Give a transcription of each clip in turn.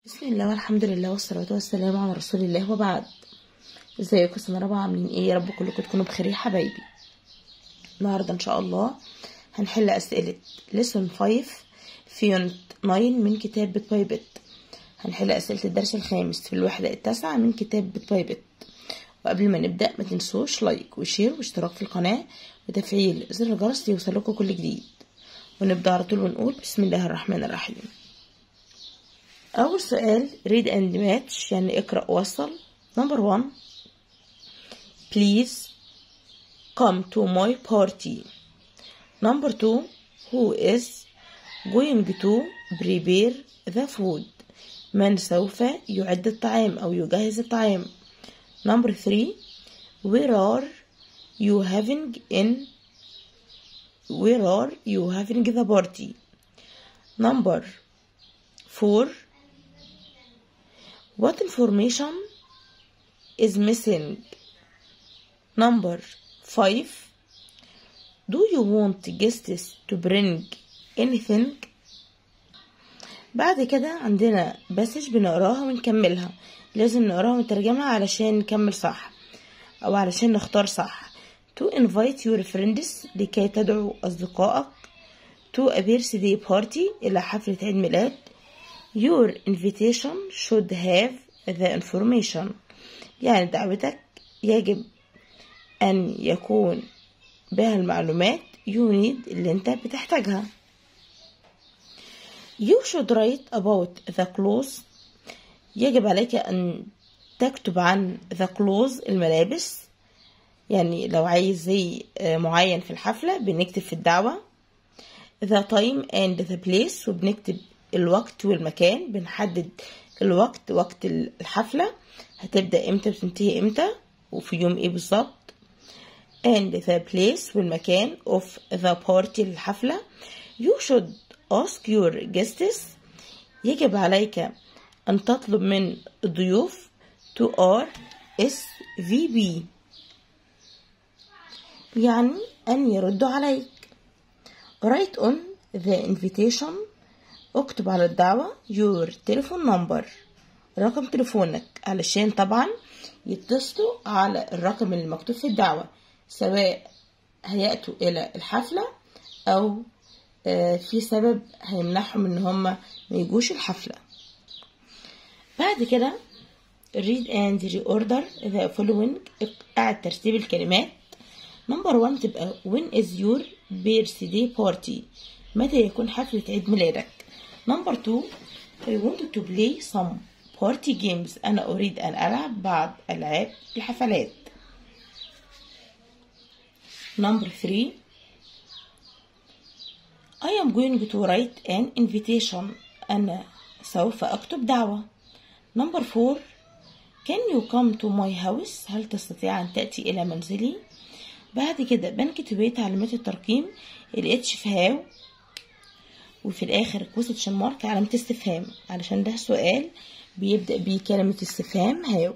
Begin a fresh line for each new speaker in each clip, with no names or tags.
بسم الله والحمد لله والصلاة والسلام على رسول الله وبعد ازيكم سنة رابعة عاملين ايه يا رب كلكم تكونوا بخير يا حبايبي النهاردة ان شاء الله هنحل اسئلة lesson 5 في يونت 9 من كتاب بت باي بت هنحل اسئلة الدرس الخامس في الوحدة التاسعة من كتاب بت باي بت وقبل ما نبدأ ما تنسوش لايك وشير واشتراك في القناة وتفعيل زر الجرس ليوصلكوا كل جديد ونبدأ على طول ونقول بسم الله الرحمن الرحيم أول سؤال read and match يعني اقرأ ووصل number one please come to my party number two who is going to prepare the food من سوف يعد الطعام أو يجهز الطعام number three where are you having in where are you having the party number four What information is missing? Number five. Do you want guests to bring anything? بعد كده عندنا باسج بنقراها ونكملها لازم نقراها ونترجمها علشان نكمل صح أو علشان نختار صح to invite your friends لكي تدعو أصدقائك to a birthday party إلى حفلة عيد ميلاد Your invitation should have the information يعني دعوتك يجب أن يكون بها المعلومات you need اللي أنت بتحتاجها You should write about the clothes يجب عليك أن تكتب عن the clothes الملابس يعني لو عايز زي معين في الحفلة بنكتب في الدعوة the time and the place وبنكتب الوقت والمكان بنحدد الوقت وقت الحفلة هتبدأ امتى وتنتهي امتى وفي يوم ايه بالظبط and the place والمكان of the party للحفلة you should ask your guests يجب عليك أن تطلب من الضيوف to RSVP يعني أن يردوا عليك write on the invitation اكتب على الدعوة your telephone number رقم تليفونك علشان طبعا يتصلوا على الرقم اللي مكتوب في الدعوة سواء هيأتوا إلى الحفلة أو في سبب هيمنعهم إن هما ما يجوش الحفلة بعد كده read and reorder the following قاعد ترتيب الكلمات نمبر 1 تبقى when is your birthday party متى يكون حفلة عيد ميلادك نمبر 2 I wanted to play some party games أنا أريد أن ألعب بعض ألعاب الحفلات نمبر 3 I am going to write an invitation أنا سوف أكتب دعوة نمبر 4 Can you come to my house هل تستطيع أن تأتي إلى منزلي بعد كده بنكتب بيه تعليمات الترقيم الاتش في هاو وفي الاخر كويستشن مارك علامة استفهام علشان ده سؤال بيبدأ بيه كلمة استفهام هاو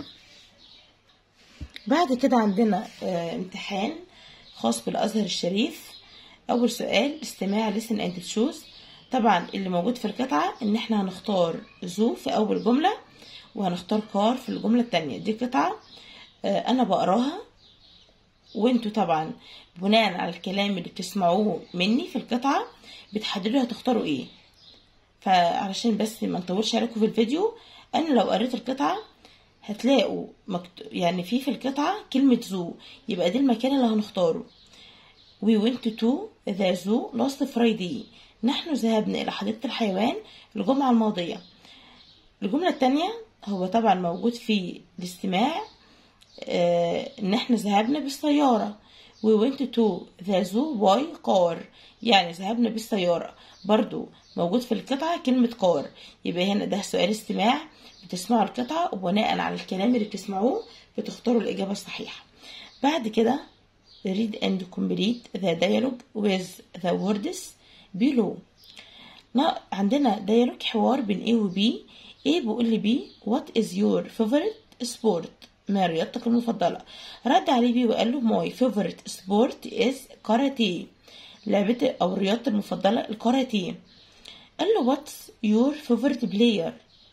بعد كده عندنا اه امتحان خاص بالأزهر الشريف أول سؤال استماع listen and choose طبعا اللي موجود في القطعة إن احنا هنختار ذو في أول جملة وهنختار كار في الجملة التانية دي قطعة اه أنا بقراها وانتوا طبعا بناء على الكلام اللي بتسمعوه مني في القطعة بتحددوا هتختاروا ايه فعلشان بس ما نطولش عليكم في الفيديو انا لو قريت القطعة هتلاقوا مكت... يعني في في القطعة كلمة زو يبقى ده المكان اللي هنختاره we went to the zoo last Friday نحن ذهبنا إلى حديقة الحيوان الجمعة الماضية الجملة التانية هو طبعا موجود في الاستماع آه ان احنا ذهبنا بالسيارة we went to the zoo by car يعني ذهبنا بالسيارة برضو موجود في القطعة كلمة car يبقى هنا ده سؤال استماع بتسمعوا القطعة وبناء على الكلام اللي بتسمعوه بتختاروا الإجابة الصحيحة بعد كده read and complete the dialogue with the words below عندنا dialogue حوار بين A و B A بيقول لي B what is your favorite sport ما رياضتك المفضلة رد عليه بيه وقال له my favorite sport is karate لعبتي أو رياضتي المفضلة الكاراتيه قال له what's your favorite player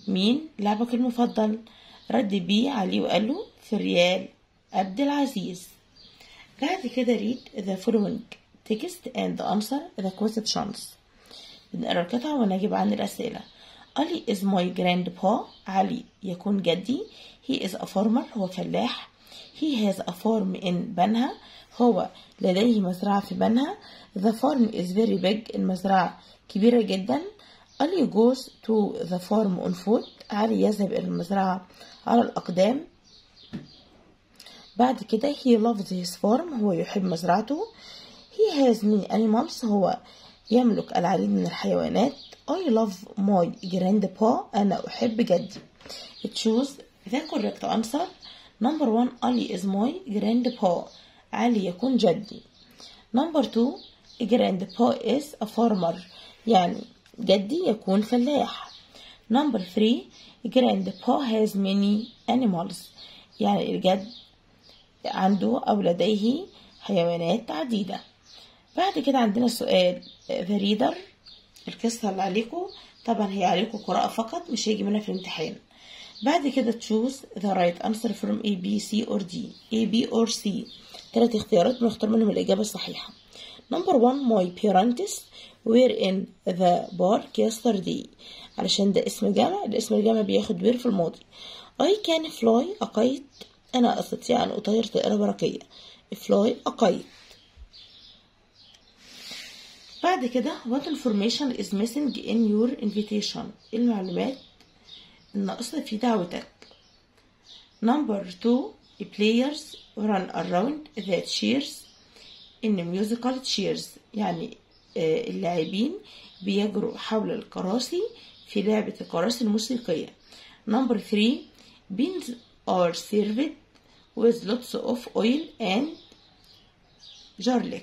مين لاعبك المفضل رد بيه عليه وقال له في الريال عبد العزيز بعد كده read the following text and answer the questions بنقرا القطعة ونجيب عن الأسئلة علي is my grandpa علي يكون جدي he is a farmer هو فلاح he has a farm in بنها هو لديه مزرعة في بنها the farm is very big المزرعة كبيرة جدا علي goes to the farm on foot علي يذهب إلى المزرعة على الأقدام بعد كده he loves his farm هو يحب مزرعته he has many animals هو يملك العديد من الحيوانات I love my grandpa أنا أحب جدي choose the correct answer number one Ali is my grandpa علي يكون جدي number two grandpa is a farmer يعني جدي يكون فلاح number three grandpa has many animals يعني الجد عنده أو لديه حيوانات عديدة بعد كده عندنا سؤال the reader القصة اللي عليكم طبعا هي عليكم قراءة فقط مش هيجي منها في الامتحان بعد كده choose the right answer from A B C or D A B or C ثلاث اختيارات بنختار منهم الإجابة الصحيحة number one my parents were in the park yesterday علشان ده اسم جامع الاسم الجامع بياخد were في الماضي I can fly a kite أنا أستطيع أن أطير طائرة برقية fly a kite بعد كده what information is missing in your invitation المعلومات الناقصة في دعوتك number two players run around the chairs in musical chairs يعني اللاعبين بيجروا حول الكراسي في لعبة الكراسي الموسيقية number three beans are served with lots of oil and garlic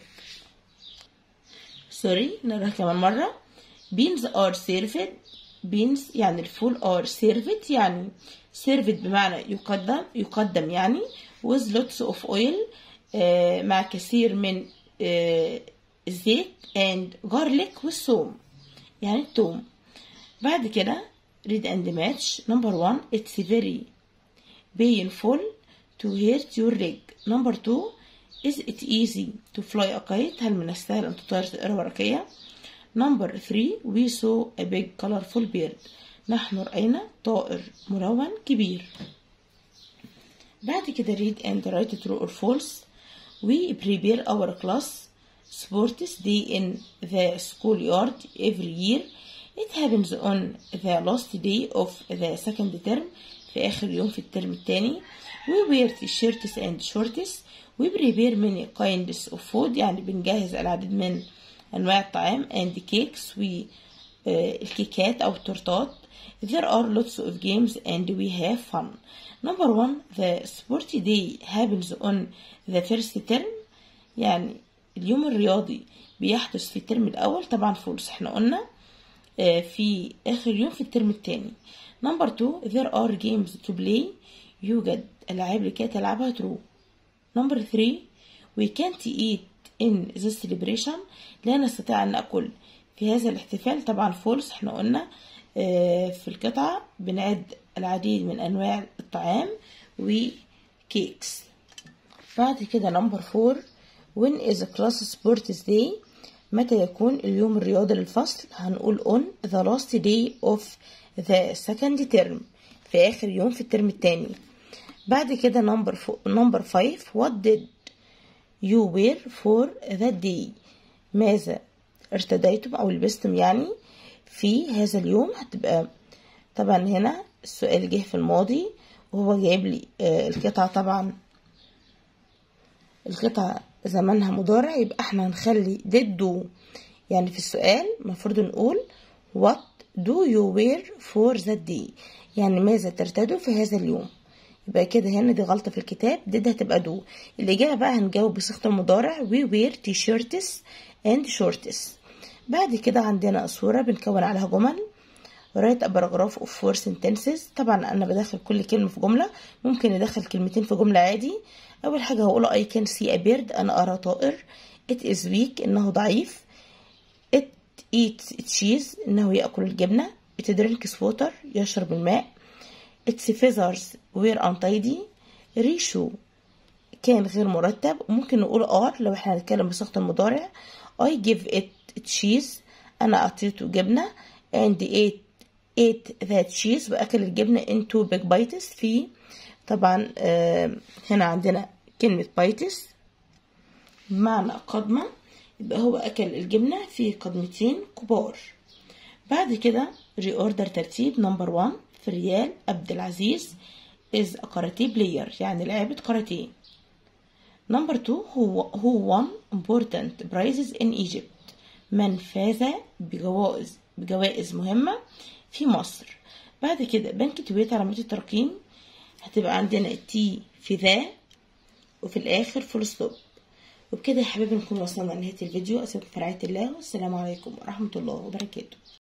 سوري نقراها كمان مرة beans are served beans يعني الفول are served يعني served بمعنى يقدم يقدم يعني with lots of oil آه مع كثير من آه الزيت and garlic والثوم يعني الثوم بعد كده read and match number one it's very painful to hurt your leg number two is it easy to fly a kite هل من السهل أن تطير طائرة ورقية number three we saw a big colorful bird نحن رأينا طائر ملون كبير بعد كده read and write true or false we prepare our class sports day in the schoolyard every year it happens on the last day of the second term في آخر يوم في الترم الثاني we wear t-shirts and shorts we prepare many kinds of food يعني بنجهز العديد من أنواع الطعام and cakes و uh, الكيكات أو التورتات there are lots of games and we have fun number one the sport day happens on the first term يعني اليوم الرياضي بيحدث في الترم الأول طبعا فولس احنا قلنا uh, في آخر يوم في الترم الثاني number two there are games to play يوجد ألعاب لكي تلعبها true number three we can't eat in this celebration لا نستطيع أن نأكل في هذا الاحتفال طبعا فولس احنا قلنا اه في القطعة بنعد العديد من أنواع الطعام وكيكس بعد كده number four when is class sports day متى يكون اليوم الرياضي للفصل هنقول on the last day of the second term في آخر يوم في الترم الثاني بعد كده number number five what did you wear for that day ماذا ارتديتم أو لبستم يعني في هذا اليوم هتبقى طبعا هنا السؤال جه في الماضي وهو جايب لي آه القطعة طبعا القطعة زمانها مضارع يبقى احنا هنخلي did do يعني في السؤال المفروض نقول what do you wear for that day يعني ماذا ترتدوا في هذا اليوم يبقى كده هنا دي غلطة في الكتاب دي هتبقى دو الإجابة بقى هنجاوب بصيغة المضارع we wear t-shirts and shorts بعد كده عندنا صورة بنكون عليها جمل write a paragraph of four sentences طبعا أنا بدخل كل كلمة في جملة ممكن ندخل كلمتين في جملة عادي أول حاجة هقول I can see a bird أنا أرى طائر it is weak إنه ضعيف it eats cheese إنه يأكل الجبنة it drinks water يشرب الماء its feathers were untidy ريشه كان غير مرتب وممكن نقول ار لو احنا هنتكلم بصيغة المضارع I give it cheese أنا أعطيته جبنة and ate ate that cheese وأكل الجبنة into big bites في طبعا آه هنا عندنا كلمة bites بمعنى قضمة يبقى هو أكل الجبنة في قضمتين كبار بعد كده reorder ترتيب نمبر 1 في ريال عبد العزيز is a karate player يعني لعبة كاراتيه نمبر 2 هو هو won important prizes in Egypt من فاز بجوائز بجوائز مهمة في مصر بعد كده بنكتويت علامات الترقيم هتبقى عندنا تي في ذا وفي الآخر فول ستوب وبكده يا حبايبي نكون وصلنا لنهاية الفيديو أسيبكم في رعاية الله والسلام عليكم ورحمة الله وبركاته